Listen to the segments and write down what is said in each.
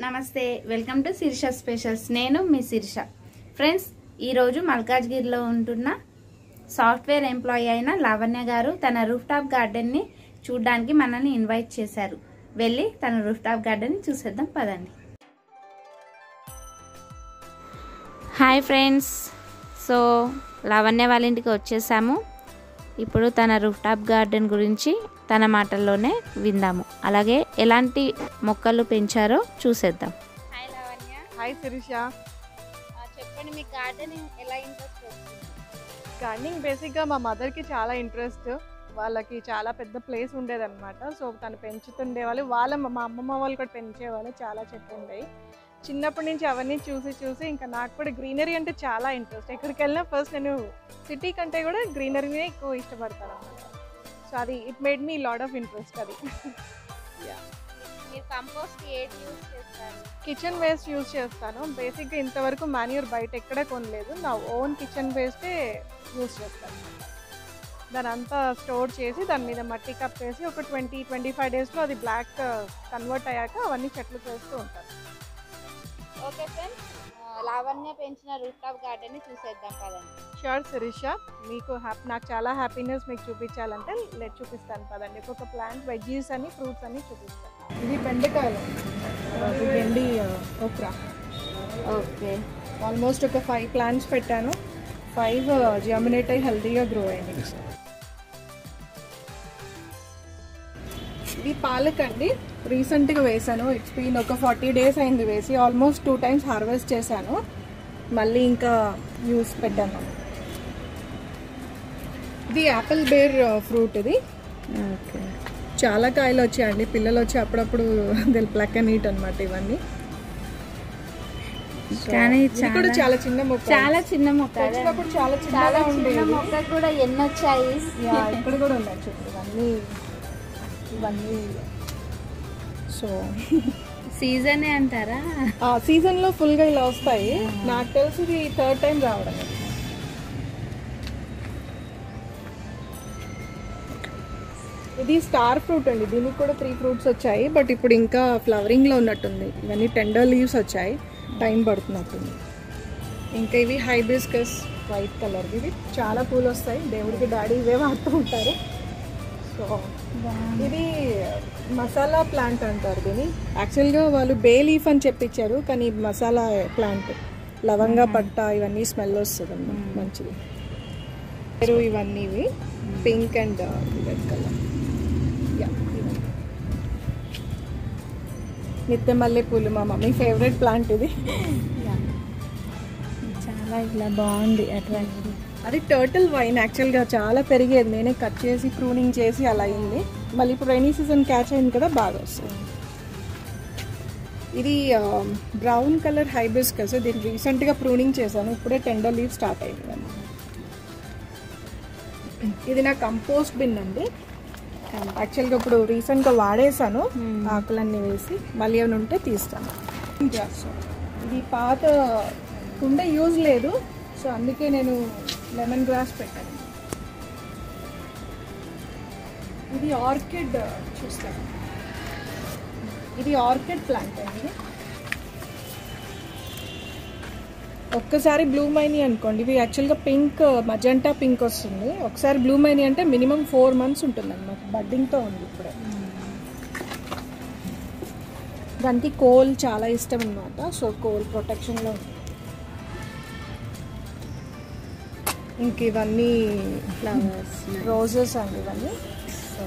నమస్తే welcome to Sirisha specials నేను మీ Sirisha friends ఈరోజు మల్కాజ్గిరిలో ఉంటున్న సాఫ్ట్వేర్ ఎంప్లాయీ అయిన లావణ్య గారు తన రూఫ్ టాప్ గార్డెన్ని చూడడానికి మనల్ని ఇన్వైట్ చేశారు వెళ్ళి తన రూఫ్ టాప్ గార్డెన్ని చూసేద్దాం పదండి హాయ్ ఫ్రెండ్స్ సో లావణ్య వాళ్ళ ఇంటికి వచ్చేసాము ఇప్పుడు తన రూఫ్ టాప్ గార్డెన్ గురించి తన మాటల్లోనే విందాము అలాగే ఎలాంటి మొక్కలు పెంచారో చూసేద్దాం హాయ్ లావణ్య హాయ్ శిరీష చెప్పండి మీ గార్డెన్ ఎలా ఇంట్రెస్ట్ వచ్చింది గార్డెనింగ్ బేసిక్గా మా మదర్కి చాలా ఇంట్రెస్ట్ వాళ్ళకి చాలా పెద్ద ప్లేస్ ఉండేదన్నమాట సో తను పెంచుతుండే వాళ్ళు వాళ్ళ మా అమ్మమ్మ వాళ్ళు కూడా పెంచేవాళ్ళు చాలా చెట్లు ఉండేవి చిన్నప్పటి నుంచి అవన్నీ చూసి చూసి ఇంకా నాకు కూడా గ్రీనరీ అంటే చాలా ఇంట్రెస్ట్ ఎక్కడికి వెళ్ళినా ఫస్ట్ నేను సిటీ కంటే కూడా గ్రీనరీనే ఎక్కువ ఇష్టపడతాను అనమాట సో అది it made me lot of interest అది మీరు కంపోస్ట్ ఏది యూజ్ చేస్తారు కిచెన్ వేస్ట్ యూజ్ చేస్తాను బేసిక్గా ఇంతవరకు మాన్యూర్ బయట ఎక్కడ కొనలేదు నా ఓన్ కిచెన్ వేస్టే యూజ్ చేస్తాను దాని అంతా స్టోర్ చేసి దాని మీద మట్టి కప్పేసి ఒక ట్వంటీ ట్వంటీ ఫైవ్ డేస్లో అది బ్లాక్ కన్వర్ట్ అయ్యాక అవన్నీ చెట్లు చేస్తూ ఉంటాను ఓకే ఫ్రెండ్స్ లావణ్య పెంచిన రూఫ్ టాప్ గార్డెన్ చూసేద్దాం పదండి షూర్ శిరీష మీకు హ్యాపీ నాకు చాలా హ్యాపీనెస్ మీకు చూపించాలంటే లెట్ చూపిస్తాను పదండి ఒక్కొక్క ప్లాంట్ వెజ్జీస్ అని ఫ్రూట్స్ అని చూపిస్తాను ఇది బెండకాయలు ఇది బెండి ఓక్రా ఓకే ఆల్మోస్ట్ ఒక ఫైవ్ ప్లాంట్స్ పెట్టాను ఫైవ్ జర్మినేట్ అయ్యి హెల్తీగా గ్రో అయింది ఇది పాలక్ అండి రీసెంట్గా వేసాను ఇట్స్ బీన్ ఒక ఫార్టీ డేస్ అయింది వేసి ఆల్మోస్ట్ టూ టైమ్స్ హార్వెస్ట్ చేశాను మళ్ళీ ఇంకా యూస్ పెట్టాను ఇది యాపిల్ బేర్ ఫ్రూట్ ఇది ఓకే చాలా కాయలు వచ్చాయండి పిల్లలు వచ్చి అప్పుడప్పుడు దిల్ ప్లక్ అండ్ ఈట్ అనమాట ఇవన్నీ కానీ ఇది కూడా చాలా చిన్న మొక్క చాలా చిన్న మొక్క వచ్చినప్పుడు చాలా చాలా చిన్నగా చిన్న ఉండేది మొక్క కూడా ఎన్ని వచ్చాయి యా, ఇక్కడ కూడా ఉన్నాయి చూడండి ఇవన్నీ ఇవన్నీ సో సీజనే అంటారా ఆ సీజన్లో ఫుల్గా ఇలా వస్తాయి నాకు తెలిసి ఇది థర్డ్ టైం రావడం ఇది. ఇది స్టార్ ఫ్రూట్ అండి దీనికి కూడా త్రీ ఫ్రూట్స్ వచ్చాయి బట్ ఇప్పుడు ఇంకా ఫ్లవరింగ్లో ఉన్నట్టుంది ఇవన్నీ టెండర్ లీవ్స్ వచ్చాయి టైం పడుతున్నట్టుంది ఇంకా ఇవి హైబిస్కస్ వైట్ కలర్ ఇవి చాలా పూలు వస్తాయి దేవుడికి డాడీ ఇవే వాడుతూ ఉంటారు సో ఇది మసాలా ప్లాంట్ అంటారు దీన్ని యాక్చువల్గా వాళ్ళు బే లీఫ్ అని చెప్పించారు కానీ ఇది మసాలా ప్లాంట్ లవంగా పట్ట ఇవన్నీ స్మెల్ వస్తుంది అన్నమాట మంచిది పేరు ఇవన్నీ ఇవి pink and red colour yeah నిత్య మల్లె పూలు మా మమ్మీ ఫేవరెట్ ప్లాంట్ ఇది చాలా ఇట్లా బాగుంది అట్రాక్టివ్ అది టర్టిల్ వైన్ యాక్చువల్గా చాలా పెరిగేది నేనే కట్ చేసి ప్రూనింగ్ చేసి అలా అయింది మళ్ళీ ఇప్పుడు రైనీ సీజన్ క్యాచ్ అయింది కదా బాగా వస్తుంది ఇది బ్రౌన్ కలర్ హైబిస్కస్ దీన్ని రీసెంట్గా ప్రూనింగ్ చేశాను ఇప్పుడే టెండర్ లీవ్ స్టార్ట్ అయింది అన్నమాట. ఇది నా కంపోస్ట్ బిన్ అండి యాక్చువల్గా ఇప్పుడు రీసెంట్గా వాడేసాను ఆకులన్నీ వేసి మళ్ళీ ఏమైనా ఉంటే తీస్తాను ఇది పాత కుండ యూజ్ లేదు సో అందుకే నేను లెమన్ గ్రాస్ పెట్టాను ఇది ఆర్కిడ్ చూస్తాను ఇది ఆర్కిడ్ ప్లాంట్ అండి ఒక్కసారి బ్లూమ్ అయినాయి అనుకోండి ఇవి యాక్చువల్గా పింక్ మజంటా పింక్ వస్తుంది ఒకసారి బ్లూమ్ అయినాయి అంటే మినిమం ఫోర్ మంత్స్ ఉంటుంది అనమాట బడ్డింగ్తో ఉంది ఇప్పుడే దానికి కోల్ చాలా ఇష్టం అనమాట సో కోల్ ప్రొటెక్షన్లో ఉంది ఇంక ఇవన్నీ ఫ్లవర్స్ రోజెస్ అండి ఇవన్నీ సో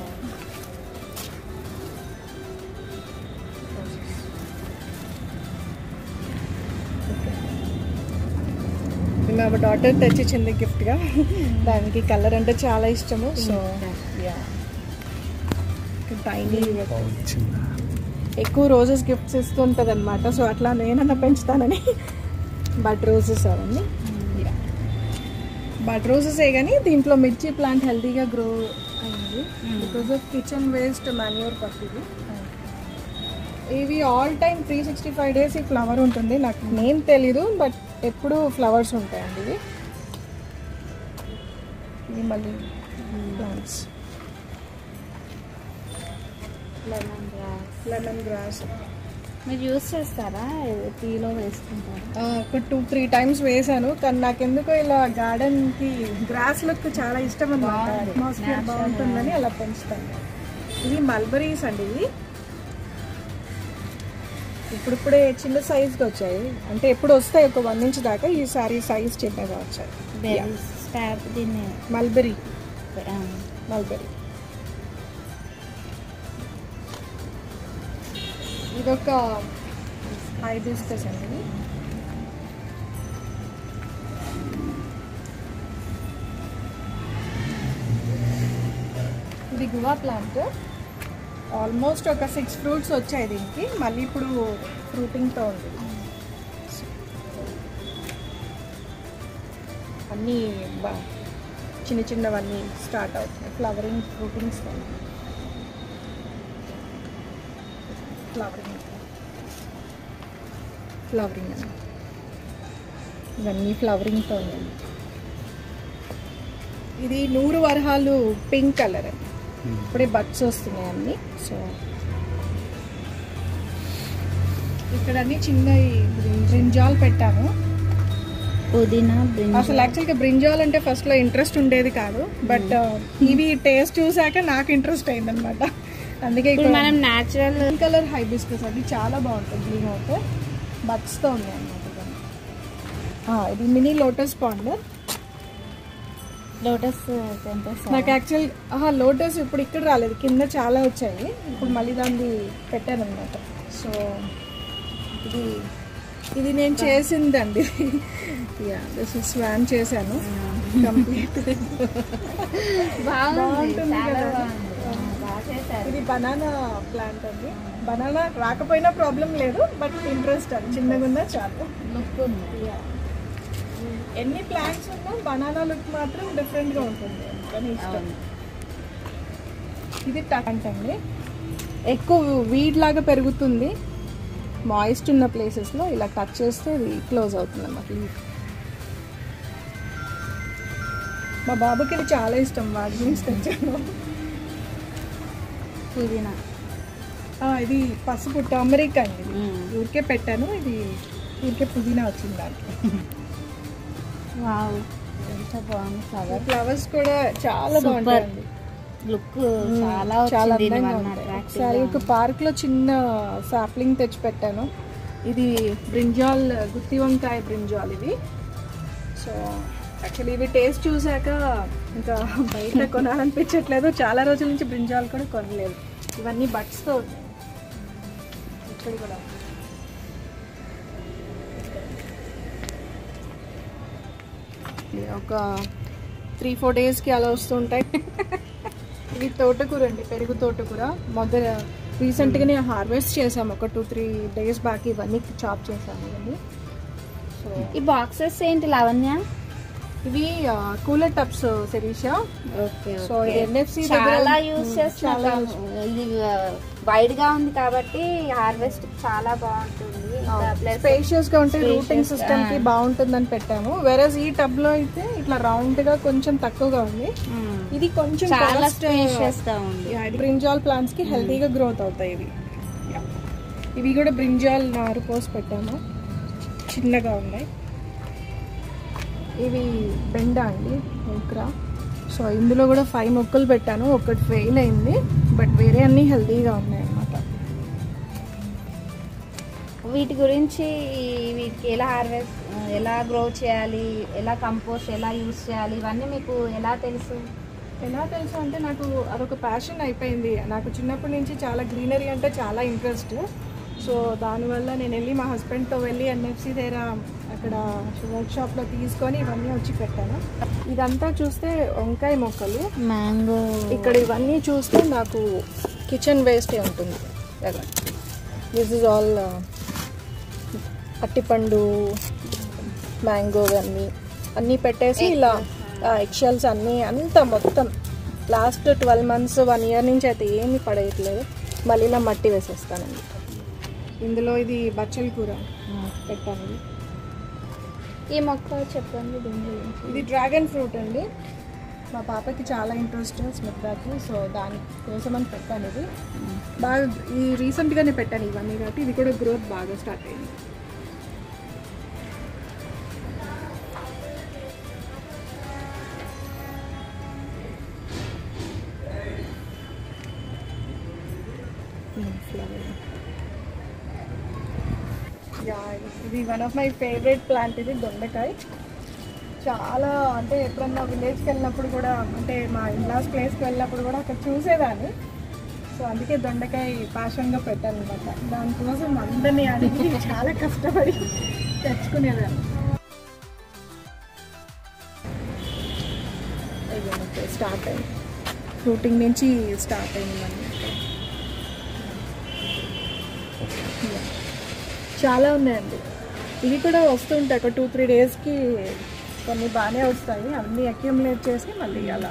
ఇది మా డాటర్ తెచ్చిచ్చింది గిఫ్ట్గా దానికి కలర్ అంటే చాలా ఇష్టము సో యా టైనీ ఎక్కువ రోజెస్ గిఫ్ట్స్ ఇస్తుంటుంది అనమాట సో అట్లా నేనన్నా పెంచుతానని బట్ రోజెస్ అవన్నీ బట్ రోజెస్ ఏ కానీ దీంట్లో మిర్చి ప్లాంట్ హెల్తీగా గ్రో అయింది because of kitchen waste manure పట్టింది ఇవి all time three sixty five days ఈ ఫ్లవర్ ఉంటుంది నాకు నేమ్ తెలీదు బట్ ఎప్పుడు ఫ్లవర్స్ ఉంటాయండి ఇవి ఇది మళ్ళీ plants lemon grass lemon grass మీరు యూస్ చేస్తారా టీలో వేసుకుంటారా ఆ, ఒక టూ త్రీ టైమ్స్ వేసాను కానీ నాకెందుకో ఇలా గార్డెన్కి గ్రాస్ లుక్ చాలా ఇష్టం అనమాట బాగుంది. అట్మాస్ఫియర్ Natural బాగుంటుందని అలా పెంచుతాను ఇవి మల్బరీస్ అండి ఇవి ఇప్పుడిప్పుడే చిన్న సైజ్కి వచ్చాయి అంటే ఎప్పుడు వస్తాయి ఒక వన్ ఇంచ్ దాకా ఈసారి సైజ్ చిన్నగా వచ్చాయి బెర్రీస్ స్టాప్ దీన్ని మల్బరీ ఆ, మల్బరీ ఇదొక హైబిస్కస్ అండి ఇది గువా ప్లాంట్ ఆల్మోస్ట్ ఒక సిక్స్ ఫ్రూట్స్ వచ్చాయి దీనికి మళ్ళీ ఇప్పుడు ఫ్రూటింగ్తో ఉంది అన్నీ బా- చిన్న చిన్నవన్నీ స్టార్ట్ అవుతున్నాయి ఫ్లవరింగ్ ఫ్రూటింగ్స్ ఫ్లవరింగ్ ఫ్లవరింగ్ అని ఇవన్నీ ఫ్లవరింగ్తో ఉన్నాయి ఇది నూరు వరహాలు పింక్ కలర్ ఇప్పుడే బడ్స్ వస్తున్నాయి అన్ని సో ఇక్కడ అన్ని చిన్న బ్రింజాల్ పెట్టాను పుదీనా బ్రింజాల్. అసలు యాక్చువల్గా బ్రింజాల్ అంటే ఫస్ట్ లో ఇంట్రెస్ట్ ఉండేది కాదు బట్ ఇవి టేస్ట్ చూసాక నాకు ఇంట్రెస్ట్ అయింది అనమాట అందుకే ఇప్పుడు మనం న్యాచురల్ గ్రీన్ కలర్ హైబిస్కస్ అది చాలా బాగుంటుంది గ్రీన్ అయితే బడ్స్ తో ఉంది అనమాట ఇది మినీ లోటస్ పాండ్ లోటస్ తెంపేస్తారా? నాకు యాక్చువల్ ఆహా లోటస్ ఇప్పుడు ఇక్కడ రాలేదు కింద చాలా వచ్చాయి ఇప్పుడు మళ్ళీ దాన్ని పెట్టాను అనమాట సో ఇది ఇది నేను చేసిందండి యా దిస్ ఇస్ స్వాన్ చేశాను కంప్లీట్ బాగుంది బాగుంటుంది చాలా కదా? బాగుంది ఆ, బాగా చేశారు ఇది బనానా ప్లాంట్ అండి బనానా రాకపోయినా ప్రాబ్లం లేదు బట్ ఇంట్రెస్ట్ అది చిన్నగా ఉన్నా చాలు లుక్ ఉంది ఎన్ని ప్లాంట్స్ ఉన్నా బనానా లుక్ మాత్రం డిఫరెంట్ గా ఉంటుంది కానీ ఇష్టం అవును. ఇది టంట్ అండి ఎక్కువ వీడ్ లాగా పెరుగుతుంది మాయిస్ట్ ఉన్న ప్లేసెస్లో ఇలా టచ్ చేస్తే ఇది క్లోజ్ అవుతుంది అన్నమాట లీఫ్ మా బాబుకి ఇది చాలా ఇష్టం వాడి నుంచి తెచ్చాను పుదీనా ఆ, ఇది పసుపు టర్మరిక్ అండి ఇది. మ్మ్. ఊరికే పెట్టాను ఇది ఊరికే పుదీనా వచ్చింది దాంట్లో వావ్ ఎంత బాగుంది ఫ్లవర్ ఫ్లవర్స్ కూడా చాలా Super. బాగుంటాయండి లుక్ చాలా చాలా వచ్చింది అందంగా వన్ ఉంటాయి అట్రాక్టివ్ ఒకసారి ఒక పార్క్ లో చిన్న సాప్లింగ్ తెచ్చి పెట్టాను ఇది బ్రింజాల్ గుత్తి వంకాయ బ్రింజాల్ ఇది సో యాక్చువల్లీ ఇవి టేస్ట్ చూసాక ఇంకా బయట కొనాలనిపించట్లేదు చాలా రోజుల నుంచి బ్రింజాల్ కూడా కొనలేదు ఇవన్నీ బట్స్తో ఉన్నాయి ఇక్కడ కూడా ఇది ఒక త్రీ ఫోర్ డేస్కి అలా వస్తుంటాయి ఇది తోటకూర అండి పెరుగు తోటకూర మొదల రీసెంట్గానే హార్వెస్ట్ చేసాము ఒక టూ త్రీ డేస్ బ్యాక్ ఇవన్నీ చాప్ చేసాము ఇవన్నీ సో ఈ బాక్సెస్ ఏంటి లావణ్య ఇవి cooler tubs Sirisha okay so ఇది ఎన్ఎఫ్సి చాలా యూస్ చేస్తున్నాం ఇది వైడ్ గా ఉంది కాబట్టి హార్వెస్ట్ చాలా బాగుంటుంది ప్లస్ స్పేషియస్ గా ఉంటే రూటింగ్ Spacious, సిస్టమ్ కి ఆ. బాగుంటుందని పెట్టాము వెరస్ ఈ టబ్ లో అయితే ఇట్లా రౌండ్ గా కొంచెం తక్కువగా ఉంది ఇది కొంచెం చాలా స్పేషియస్ గా ఉంది బ్రింజాల్ ప్లాంట్స్ కి హెల్తీగా గ్రోత్ అవుతాయి ఇవి Yeah. ఇవి కూడా బ్రింజాల్ నారు పోసి పెట్టాము చిన్నగా ఉన్నాయి ఇవి బెండ అండి ఓక్రా సో ఇందులో కూడా ఫైవ్ మొక్కలు పెట్టాను ఒకటి ఫెయిల్ అయింది బట్ వేరే అన్ని హెల్తీగా ఉన్నాయి అన్నమాట వీటి గురించి వీటికి ఎలా హార్వెస్ట్ ఎలా గ్రో చేయాలి ఎలా కంపోస్ట్ ఎలా యూస్ చేయాలి ఇవన్నీ మీకు ఎలా తెలుసు ఎలా తెలుసు అంటే నాకు అదొక ప్యాషన్ అయిపోయింది నాకు చిన్నప్పటి నుంచి చాలా గ్రీనరీ అంటే చాలా ఇంట్రెస్ట్ సో దానివల్ల నేను వెళ్ళి మా హస్బెండ్తో వెళ్ళి ఎన్ఎఫ్సి దగ్గర అక్కడ వర్క్ షాప్లో తీసుకొని ఇవన్నీ వచ్చి పెట్టాను ఇదంతా చూస్తే వంకాయ మొక్కలు మ్యాంగో ఇక్కడ ఇవన్నీ చూస్తే నాకు కిచెన్ వేస్టే ఉంటుంది దిస్ ఇస్ ఆల్ అట్టిపండు మ్యాంగో అన్నీ అన్నీ పెట్టేసి ఇలా ఎక్షల్స్ అన్నీ అంతా మొత్తం last twelve months one year నుంచి అయితే ఏమీ పడేయట్లేదు మళ్ళీ ఇలా మట్టి వేసేస్తానండి ఇందులో ఇది బచ్చల కూర పెట్టాను ఈ మొక్క చెప్పండి దీని గురించి ఇది డ్రాగన్ ఫ్రూట్ అండి మా పాపకి చాలా ఇంట్రెస్ట్ స్మిత్రాకి సో దానికోసమని పెట్టాను ఇది బాగా ఈ రీసెంట్గానే పెట్టాను ఇవన్నీ కాబట్టి ఇది కూడా గ్రోత్ బాగా స్టార్ట్ అయింది యా ఇది one of my favourite plant ఇది దొండకాయ చాలా అంటే ఎప్పుడన్నా విలేజ్కి వెళ్ళినప్పుడు కూడా అంటే మా ఇన్లాస్ ప్లేస్కి వెళ్ళినప్పుడు కూడా అక్కడ చూసేదాన్ని సో అందుకే దొండకాయ పాషన్గా పెట్టాను అనమాట దానికోసం అందరినీ అడిగి చాలా కష్టపడి తెచ్చుకునేదాన్ని స్టార్ట్ అయింది ఫ్రూటింగ్ నుంచి స్టార్ట్ అయింది మనకి చాలా ఉన్నాయండి ఇవి కూడా వస్తుంటాయి ఒక టూ త్రీ డేస్కి కొన్ని బాగానే వస్తాయి అన్నీ అక్యూములేట్ చేసి మళ్ళీ అలా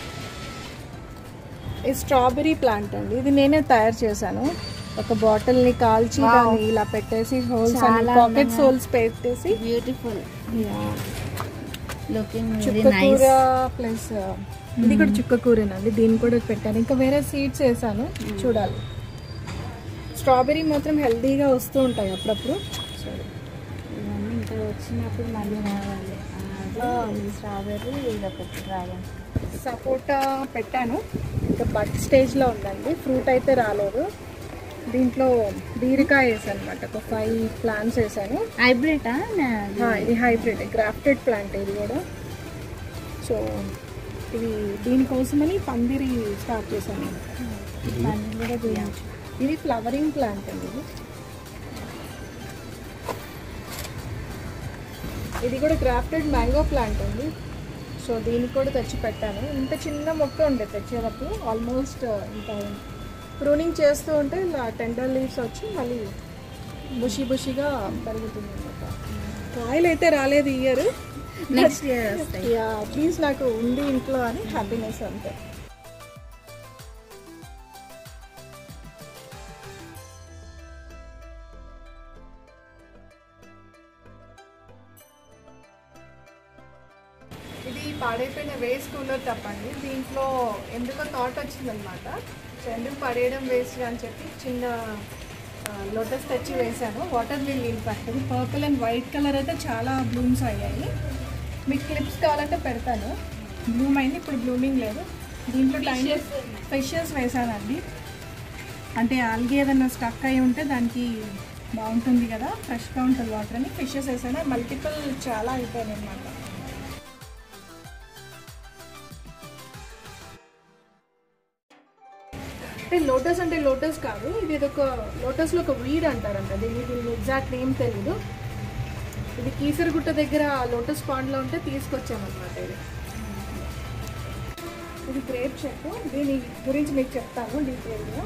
ఈ స్ట్రాబెరీ ప్లాంట్ అండి ఇది నేనే తయారు చేశాను ఒక బాటిల్ని కాల్చి Wow. దాన్ని ఇలా పెట్టేసి హోల్స్ అని చాలా పాకెట్స్ అందంగా. హోల్స్ పెట్టేసి బ్యూటిఫుల్ లుకింగ్ వెరీ చుక్కకూర నైస్ ప్లస్ ఇది కూడా చుక్కకూరేనండి దీన్ని కూడా పెట్టాను ఇంకా వేరే సీడ్స్ వేసాను చూడాలి స్ట్రాబెరీ మాత్రం హెల్తీగా వస్తూ ఉంటాయి అప్పుడప్పుడు సో ఇవన్నీ ఇంకా వచ్చినప్పుడు మళ్ళీ రావాలి అది స్ట్రాబెర్రీ ఇది ఒకటి డ్రాగన్ సపోటా పెట్టాను ఇంకా బడ్ స్టేజ్లో ఉందండి ఫ్రూట్ అయితే రాలేదు దీంట్లో బీరకాయ వేసాను అనమాట ఒక ఫైవ్ ప్లాంట్స్ వేసాను హైబ్రిడ్ ఆ, ఇది హైబ్రిడ్ గ్రాఫ్టెడ్ ప్లాంట్ ఇది కూడా సో ఇది దీనికోసమని పందిరి స్టార్ట్ చేశాను కూడా తీయచ్చు ఇది ఫ్లవరింగ్ ప్లాంట్ అండి ఇది ఇది కూడా గ్రాఫ్టెడ్ మ్యాంగో ప్లాంట్ అండి సో దీనికి కూడా తెచ్చి పెట్టాను ఇంత చిన్న మొక్క ఉండే తెచ్చేటప్పుడు ఆల్మోస్ట్ ఇంత ప్రూనింగ్ చేస్తూ ఉంటే ఇలా టెండర్ లీవ్స్ వచ్చి మళ్ళీ బుషి బుషిగా పెరుగుతుంది అనమాట కాయలు అయితే రాలేదు ఇయర్ నెక్స్ట్ ఇయర్ వస్తాయి అట్లీస్ట్ నాకు ఉంది ఇంట్లో అని హ్యాపీనెస్ అంతే ఇది పాడైపోయిన వేస్ట్ కూలర్ తప్పండి దీంట్లో ఎందుకో థాట్ వచ్చిందనమాట సో ఎందుకు పడేయడం వేస్ట్ అని చెప్పి చిన్న లోటస్ తెచ్చి వేశాను వాటర్ లిల్లీ ఇన్ఫాక్ట్ ఇది పర్పుల్ అండ్ వైట్ కలర్ అయితే చాలా బ్లూమ్స్ అయ్యాయి మీకు క్లిప్స్ కావాలంటే పెడతాను బ్లూమ్ అయింది ఇప్పుడు బ్లూమింగ్ లేదు దీంట్లో టైం ఫిషెస్ వేసానండి అంటే ఆల్గే ఏదైనా స్టక్ అయి ఉంటే దానికి బాగుంటుంది కదా ఫ్రెష్గా ఉంటుంది వాటర్ అని ఫిషెస్ వేసాను మల్టిపుల్ చాలా అయిపోయాయి అనమాట అంటే లోటస్ అంటే లోటస్ కాదు ఇది ఒక లోటస్లో ఒక వీడ్ అంటారంట దీనికి దీని ఎగ్జాక్ట్ నేమ్ తెలీదు ఇది కీసరగుట్ట దగ్గర లోటస్ పాండ్లో ఉంటే తీసుకొచ్చామన్నమాట ఇది ఇది గ్రేప్ చెట్టు దీని గురించి మీకు చెప్తాను డీటెయిల్గా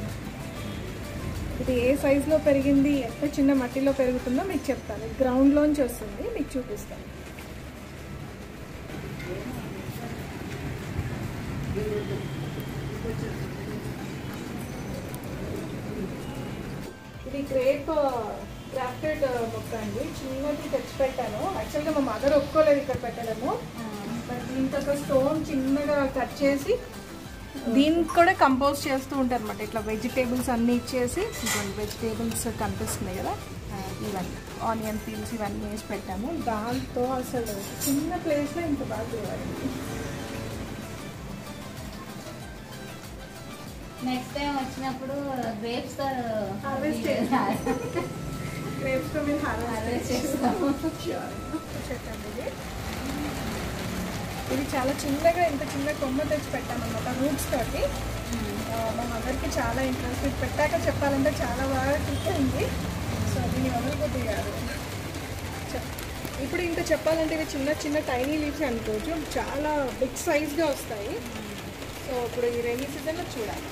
ఇది ఏ సైజులో పెరిగింది ఎంత చిన్న మట్టిలో పెరుగుతుందో మీకు చెప్తాను గ్రౌండ్లోంచి వస్తుంది మీకు చూపిస్తాను ఇది గ్రేప్ క్రాఫ్టెడ్ మొక్క అండి చిన్నది తెచ్చి పెట్టాను యాక్చువల్గా మా మదర్ ఒప్పుకోలేదు ఇక్కడ పెట్టడము బట్ దీనికి ఒక స్టోన్ చిన్నగా కట్ చేసి దీనికి కూడా కంపోజ్ చేస్తూ ఉంటారు అనమాట ఇట్లా వెజిటేబుల్స్ అన్నీ ఇచ్చేసి ఇటువంటి వెజిటేబుల్స్ కనిపిస్తున్నాయి కదా ఇవన్నీ ఆనియన్ పీల్స్ ఇవన్నీ వేసి పెట్టాము దాంతో అసలు చిన్న ప్లేస్లో ఇంత బాగా grow అయింది. నెక్స్ట్ టైం వచ్చినప్పుడు గ్రేప్స్ Harvest చేస్తాం. Grapes తో మేము harvest Harvest చేస్తాము. Sure. చెట్టండి ఇది. ఇది చాలా చిన్నగా ఇంత చిన్న కొమ్మ తెచ్చి పెట్టామన్నమాట రూట్స్ తోటి ఆ, మా మదర్కి చాలా ఇంట్రెస్ట్ ఇది పెట్టాక చెప్పాలంటే చాలా బాగా క్లిక్ అయింది సో దీన్ని వదలకొద్ది కాదు చెప్- ఇప్పుడు ఇంకా చెప్పాలంటే ఇవి చిన్న చిన్న టైనీ లీవ్స్ అనుకోవచ్చు చాలా బిగ్ సైజ్గా వస్తాయి సో ఇప్పుడు ఈ రైనీ సీజన్లో చూడాలి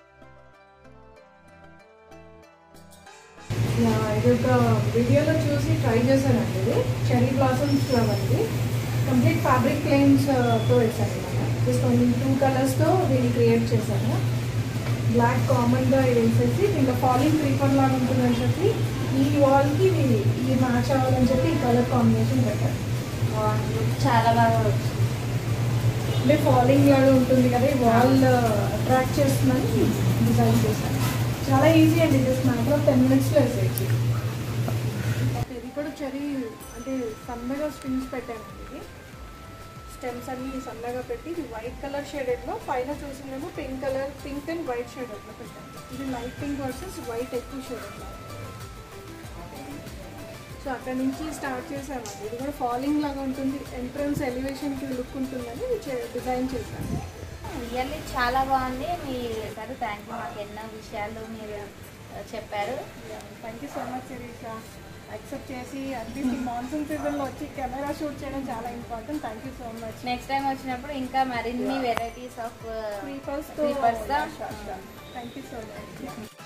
యా, ఇది ఒక వీడియోలో చూసి ట్రై చేశానండి ఇది చెరీ బ్లాసమ్స్ ఫ్లవర్ ఇది కంప్లీట్ ఫ్యాబ్రిక్ ప్లేన్స్ తో వేసాను అనమాట జస్ట్ ఓన్లీ టూ కలర్స్తో దీన్ని క్రియేట్ చేశాను బ్లాక్ కామన్గా ఇది వేసేసి ఇంకా ఫాలింగ్ క్రీపర్ లాగా ఉంటుందని చెప్పి ఈ వాల్కి ఇది ఇది మ్యాచ్ అవ్వాలని చెప్పి ఈ కలర్ కాంబినేషన్ పెట్టాను చాలా బాగా వచ్చింది అంటే ఫాలింగ్ లాగా ఉంటుంది కదా ఈ వాల్ అట్రాక్ట్ చేస్తుందని డిజైన్ చేశాను చాలా ఈజీ అండి జస్ట్ మ్యాటర్ ఆఫ్ టెన్ మినిట్స్లో వేసేయచ్చు ఇది కూడా చెరీ అంటే సన్నగా స్ట్రింగ్స్ పెట్టానండి ఇది స్టెమ్స్ అన్ని సన్నగా పెట్టి ఇది వైట్ కలర్ షేడెడ్లో పైన చూసిందేమో pink colour pink and white షేడెడ్లో పెట్టాను ఇది లైట్ పింక్ వర్సెస్ వైట్ ఎక్కువ షేడెడ్లో సో అక్కడ నుంచి స్టార్ట్ చేసామండి ఇది కూడా ఫాలింగ్ లాగా ఉంటుంది ఎంట్రన్స్ ఎలివేషన్కి లుక్ ఉంటుందని ఇది చే- డిజైన్ చేశాను రియల్లీ చాలా బాగుంది మీ సార్ థ్యాంక్ యూ మాకు ఎన్నో విషయాలు మీరు ఆ, చెప్పారు thank you so much Sirisha accept చేసి అట్లీస్ట్ ఈ మాన్సూన్ సీజన్లో వచ్చి కెమెరా షూట్ చేయడం చాలా important thank you so much next time వచ్చినప్పుడు ఇంకా మరిన్ని వెరైటీస్ ఆఫ్ స్లీపర్స్తో Sleepers తో? Thank you so much